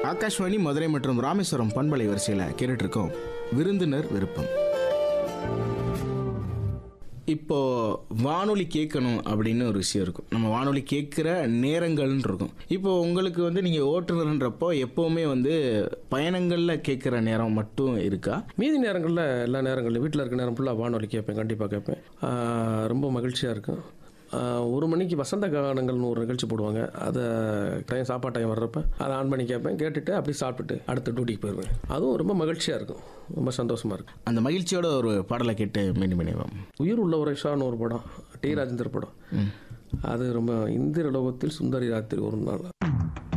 ஆகாஷ்வாணி மதுரை மற்றும் ராமேஸ்வரம் பண்பலை வரிசையில் கேட்டுட்டு இருக்கோம் விருந்தினர் விருப்பம் இப்போ வானொலி கேட்கணும் அப்படின்னு ஒரு விஷயம் இருக்கும் நம்ம வானொலி கேட்குற நேரங்கள்னு இருக்கும் இப்போ உங்களுக்கு வந்து நீங்கள் ஓட்டுநர்ன்றப்போ எப்போவுமே வந்து பயணங்களில் கேட்குற நேரம் மட்டும் இருக்கா மீதி நேரங்களில் எல்லா நேரங்களிலும் வீட்டில் இருக்க நேரம் ஃபுல்லாக வானொலி கேட்பேன் கண்டிப்பாக கேட்பேன் ஆஹ் ரொம்ப மகிழ்ச்சியாக இருக்கும் ஆஹ் ஒரு மணிக்கு வசந்த கானங்கள்னு ஒரு நிகழ்ச்சி போடுவாங்க அதை டைம் சாப்பாடு டைம் வர்றப்ப அதை ஆன் பண்ணி கேட்பேன் கேட்டுட்டு அப்படியே சாப்பிட்டுட்டு அடுத்த டியூட்டிக்கு போயிடுவேன் அதுவும் ரொம்ப மகிழ்ச்சியாக இருக்கும் ரொம்ப சந்தோஷமாக இருக்கும் அந்த மகிழ்ச்சியோட ஒரு பாடலை கேட்டு மீண்டும் இணைவோம் உயிர் உள்ள உரைஷான்னு ஒரு படம் டி ராஜேந்தர் படம் அது ரொம்ப இந்திர லோகத்தில் சுந்தரி ராத்திரி ஒரு நாள்